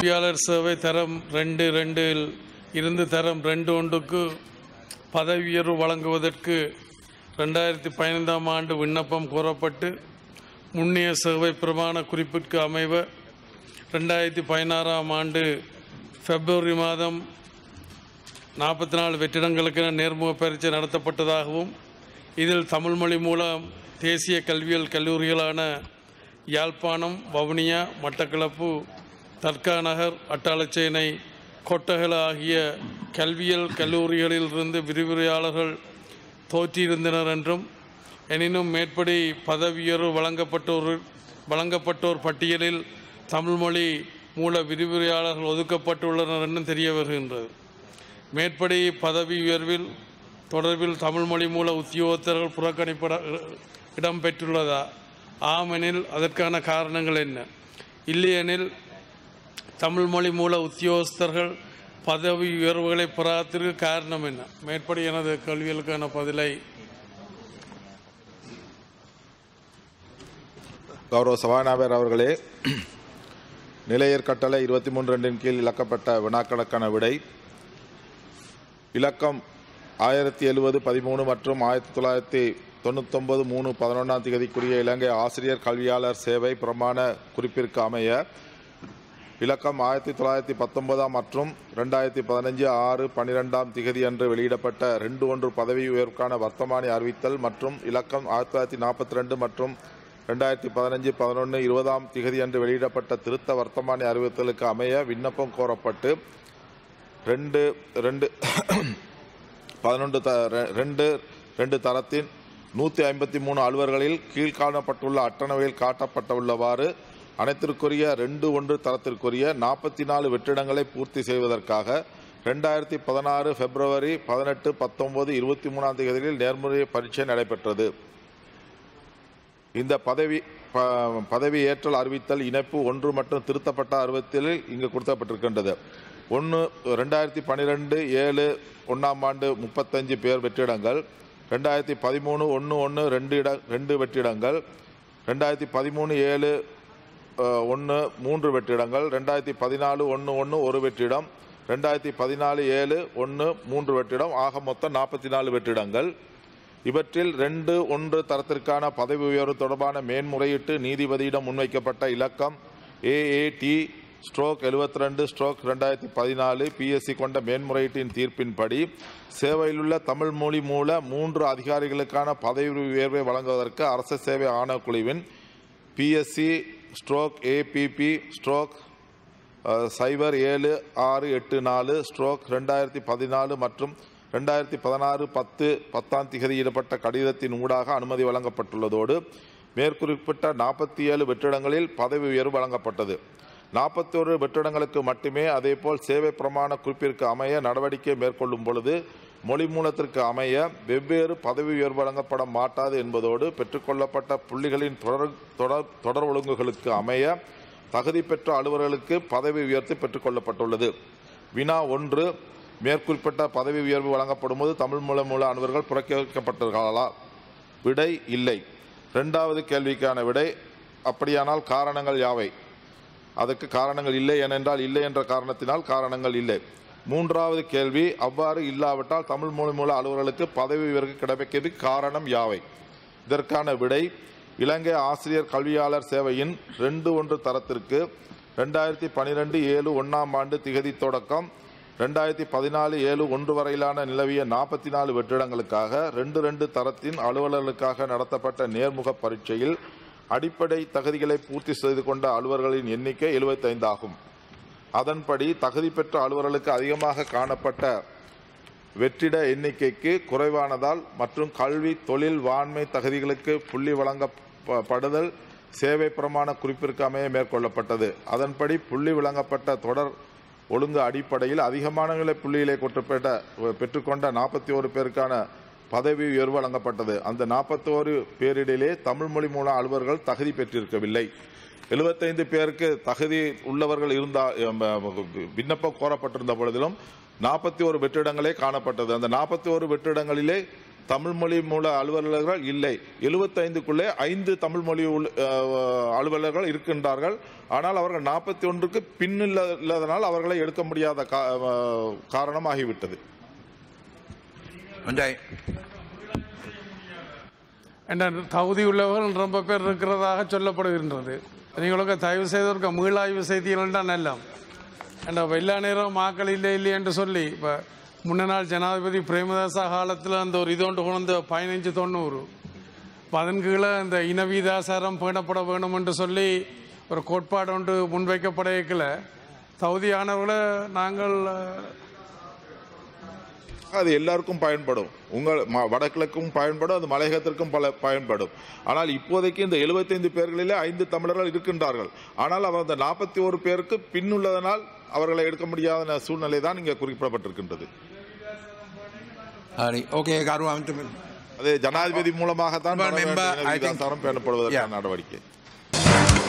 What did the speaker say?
கல்வியாளர் சேவை தரம் ரெண்டு ரெண்டில் இருந்து தரம் ரெண்டு ஒன்றுக்கு பதவி உயர்வு வழங்குவதற்கு ரெண்டாயிரத்தி பதினைந்தாம் ஆண்டு விண்ணப்பம் கோரப்பட்டு முன்னிய சேவை பிரமாண குறிப்பிற்கு அமைவ ரெண்டாயிரத்தி பதினாறாம் ஆண்டு பிப்ரவரி மாதம் நாற்பத்தி நாலு வெற்றிடங்களுக்கென நேர்முக பரீட்சை நடத்தப்பட்டதாகவும் இதில் தமிழ் மொழி மூலம் தேசிய கல்வியியல் கல்லூரிகளான யாழ்ப்பாணம் வவுனியா மட்டக்களப்பு தர்காநகர் அட்டாளச்சேனை கொட்டகல ஆகிய கல்வியியல் கல்லூரிகளிலிருந்து விரிவுரையாளர்கள் தோற்றியிருந்தனர் என்றும் எனினும் மேற்படி பதவியுயர்வு வழங்கப்பட்டோர் வழங்கப்பட்டோர் பட்டியலில் தமிழ்மொழி மூல விரிவுரையாளர்கள் ஒதுக்கப்பட்டுள்ளனர் என்றும் தெரிய வருகின்றது மேற்படி பதவி உயர்வில் தொடர்பில் தமிழ்மொழி மூல உத்தியோகத்தர்கள் புறக்கணிப்பட இடம்பெற்றுள்ளதா ஆமெனில் அதற்கான காரணங்கள் என்ன இல்லையெனில் தமிழ் மொழி மூல உத்தியோகஸ்தர்கள் பதவி உயர்வுகளை பெறாததற்கு காரணம் என்ன மேற்படி எனது கேள்விகளுக்கான பதிலை கௌரவ சபாநாயகர் அவர்களே நிலையர் கட்டளை இருபத்தி மூன்று ரெண்டின் கீழ் இழக்கப்பட்ட வினாக்கணக்கான விடை இலக்கம் ஆயிரத்தி எழுபது பதிமூணு மற்றும் ஆயிரத்தி தொள்ளாயிரத்தி தொண்ணூத்தொன்பது மூணு பதினொன்றாம் தேதிக்குரிய இலங்கை ஆசிரியர் கல்வியாளர் சேவை பிரமாண குறிப்பிற்கு அமைய இலக்கம் ஆயிரத்தி தொள்ளாயிரத்தி பத்தொன்பதாம் மற்றும் ரெண்டாயிரத்தி பதினஞ்சு ஆறு பன்னிரெண்டாம் திகதி அன்று வெளியிடப்பட்ட ரெண்டு ஒன்று பதவி உயர்வுக்கான வர்த்தமானி அறிவித்தல் மற்றும் இலக்கம் ஆயிரத்தி தொள்ளாயிரத்தி நாற்பத்தி ரெண்டு மற்றும் ரெண்டாயிரத்தி பதினஞ்சு பதினொன்று இருபதாம் திகதி அன்று வெளியிடப்பட்ட திருத்த வர்த்தமானி அறிவித்தலுக்கு அமைய விண்ணப்பம் கோரப்பட்டு ரெண்டு ரெண்டு பதினொன்று த ரெ- ரெண்டு ரெண்டு தரத்தின் நூற்றி ஐம்பத்தி மூணு அலுவல்களில் கீழ்காணப்பட்டுள்ள அட்டவணையில் காட்டப்பட்டுள்ளவாறு அனைத்திற்குரிய ரெண்டு ஒன்று தரத்திற்குரிய நாற்பத்தி நாலு வெற்றிடங்களை பூர்த்தி செய்வதற்காக ரெண்டாயிரத்தி பதினாறு பிப்ரவரி பதினெட்டு பத்தொன்பது இருபத்தி மூணாம் தேதிகளில் நேர்முறை பரீட்சை நடைபெற்றது இந்த பதவி ப- பதவி ஏற்றல் அறிவித்தல் இணைப்பு ஒன்று மற்றும் திருத்தப்பட்ட அறிவித்தலில் இங்கு கொடுக்கப்பட்டிருக்கின்றது ஒன்று ரெண்டாயிரத்தி பன்னிரெண்டு ஏழு ஒன்றாம் ஆண்டு முப்பத்தஞ்சு பேர் வெற்றிடங்கள் ரெண்டாயிரத்தி பதிமூணு ஒன்று ஒன்று ரெண்டு இட ரெண்டு வெற்றிடங்கள் ரெண்டாயிரத்தி பதிமூணு ஏழு ஒன்று மூன்று வெற்றிடங்கள் ரெண்டாயிரத்தி பதினாலு ஒன்று ஒன்று ஒரு வெற்றிடம் ரெண்டாயிரத்தி பதினாலு ஏழு ஒன்று மூன்று வெற்றிடம் ஆக மொத்தம் நாற்பத்தி நாலு வெற்றிடங்கள் இவற்றில் ரெண்டு ஒன்று தரத்திற்கான பதவி உயர்வு தொடர்பான மேன்முறையீட்டு நீதிபதியிடம் முன்வைக்கப்பட்ட இலக்கம் ஏஏடி ஸ்ட்ரோக் 72 ரெண்டு ஸ்ட்ரோக் ரெண்டாயிரத்தி பதினாலு பிஎஸ்சி கொண்ட மேன்முறையீட்டின் தீர்ப்பின்படி சேவையிலுள்ள தமிழ் மொழி மூல மூன்று அதிகாரிகளுக்கான பதவி உயர்வை வழங்குவதற்கு அரசு சேவை ஆணைக்குழுவின் PSC stroke APP stroke ah, cipher ஏழு ஆறு எட்டு நாலு ஸ்ட்ரோக் ரெண்டாயிரத்தி பதினாலு மற்றும் ரெண்டாயிரத்தி பதினாறு பத்து பத்தாம் திகதியிடப்பட்ட கடிதத்தின் ஊடாக அனுமதி வழங்கப்பட்டுள்ளதோடு மேற்குறிப்பிட்ட நாற்பத்தி ஏழு வெற்றிடங்களில் பதவி உயர்வு வழங்கப்பட்டது நாற்பத்தோரு வெற்றிடங்களுக்கு மட்டுமே அதேபோல் சேவை பிரமாண குறிப்பிற்கு அமைய நடவடிக்கை மேற்கொள்ளும் பொழுது மொழி மூலத்திற்கு அமைய வெவ்வேறு பதவி உயர்வு வழங்கப்பட மாட்டாது என்பதோடு பெற்றுக்கொள்ளப்பட்ட புள்ளிகளின் தொடர் தொடர் தொடர் ஒழுங்குகளுக்கு அமைய தகுதி பெற்ற அலுவலர்களுக்கு பதவி உயர்த்தி பெற்றுக்கொள்ளப்பட்டுள்ளது வினா ஒன்று மேற்குறிப்பிட்ட பதவி உயர்வு வழங்கப்படும் போது தமிழ் மூல மூல அலுவலர்கள் புறக்கணிக்கப்பட்டார்களா விடை இல்லை இரண்டாவது கேள்விக்கான விடை அப்படியானால் காரணங்கள் யாவை அதற்கு காரணங்கள் இல்லை ஏனென்றால் இல்லை என்ற காரணத்தினால் காரணங்கள் இல்லை மூன்றாவது கேள்வி அவ்வாறு இல்லாவிட்டால் தமிழ் மொழி மூல அலுவலர்களுக்கு பதவி உயர்வு கிடைப்பதற்கு காரணம் யாவை இதற்கான விடை இலங்கை ஆசிரியர் கல்வியாளர் சேவையின் ரெண்டு ஒன்று தரத்திற்கு ரெண்டாயிரத்தி பன்னிரெண்டு ஏழு ஒன்றாம் ஆண்டு திகதி தொடக்கம் ரெண்டாயிரத்தி பதினாலு ஏழு ஒன்று வரையிலான நிலவிய நாற்பத்தி நாலு வெற்றிடங்களுக்காக ரெண்டு ரெண்டு தரத்தின் அலுவலர்களுக்காக நடத்தப்பட்ட நேர்முக பரீட்சையில் அடிப்படை தகுதிகளை பூர்த்தி செய்து கொண்ட அலுவலர்களின் எண்ணிக்கை 75 ஆகும் அதன்படி தகுதி பெற்ற அலுவலர்களுக்கு அதிகமாக காணப்பட்ட வெற்றிட எண்ணிக்கைக்கு குறைவானதால் மற்றும் கல்வி தொழில் வாண்மை தகுதிகளுக்கு புள்ளி வழங்கப்படுதல் சேவை பிரமாண குறிப்பிற்கு அமைய மேற்கொள்ளப்பட்டது அதன்படி புள்ளி வழங்கப்பட்ட தொடர் ஒழுங்கு அடிப்படையில் அதிகமான புள்ளிகளை கொட்டப்பட்ட பெற்றுக்கொண்ட நாற்பத்தி ஒரு பேருக்கான பதவி உயர்வு வழங்கப்பட்டது அந்த நாற்பத்தோரு பேரிடையிலே தமிழ் மொழி மூல அலுவலர்கள் தகுதி பெற்றிருக்கவில்லை எழுபத்தைந்து பேருக்கு தகுதி உள்ளவர்கள் இருந்தா எம், விண்ணப்பம் கோரப்பட்டிருந்த பொழுதிலும் நாற்பத்தி ஒரு வெற்றிடங்களே காணப்பட்டது அந்த நாற்பத்தி ஒரு வெற்றிடங்களிலே தமிழ் மொழி மூல அலுவலர்கள் இல்லை எழுபத்தைந்துக்குள்ளே ஐந்து தமிழ் மொழி உள்ள- அஹ், அலுவலர்கள் இருக்கின்றார்கள் ஆனால் அவர்கள் நாற்பத்தி ஒன்றுக்கு பின்னில்லாதனால் அவர்களை எடுக்க முடியாத கா- அஹ், காரணமாகிவிட்டது හොඳයි என்ற தகுதி உள்ளவர்கள் ரொம்ப பேர் இருக்கிறதாக சொல்லப்படுகின்றது நீங்களுக்கு தயவு செய்தவருக்கு மீளாய்வு செய்திகள் தான் எல்லாம் என்ற எல்லா நேரம் மாக்கள் இல்லை இல்லை என்று சொல்லி இப்போ முன்ன நாள் ஜனாதிபதி பிரேமதாசா காலத்தில் அந்த ஒரு இதோண்டு கொண்டு பதினஞ்சு தொண்ணூறு அப்ப அதன் கீழே இந்த இனவீதாசாரம் பேணப்பட வேணும் என்று சொல்லி ஒரு கோட்பாடு ஒன்று முன்வைக்கப்படையக்கில் தகுதியானவர்களை நாங்கள் அஹ், அது எல்லாருக்கும் பயன்படும் உங்கள் ம- வடகிழக்கும் பயன்படும் அது மலையகத்திற்கும் பல பயன்படும் ஆனால் இப்போதைக்கு இந்த 75 பேர்களிலே ஐந்து தமிழர்கள் இருக்கின்றார்கள் ஆனால் அவர் அந்த நாற்பத்தி ஒரு பேருக்கு பின்னுள்ளதனால் அவர்களை எடுக்க முடியாத சூழ்நிலை தான் இங்கே குறிப்பிடப்பட்டிருக்கின்றது හරි ඕකේ කරු අමතුම அது ஜனாதிபதி மூலமாக தான் Well, member, I think- பேணப்படுவதற்கான Yeah. நடவடிக்கை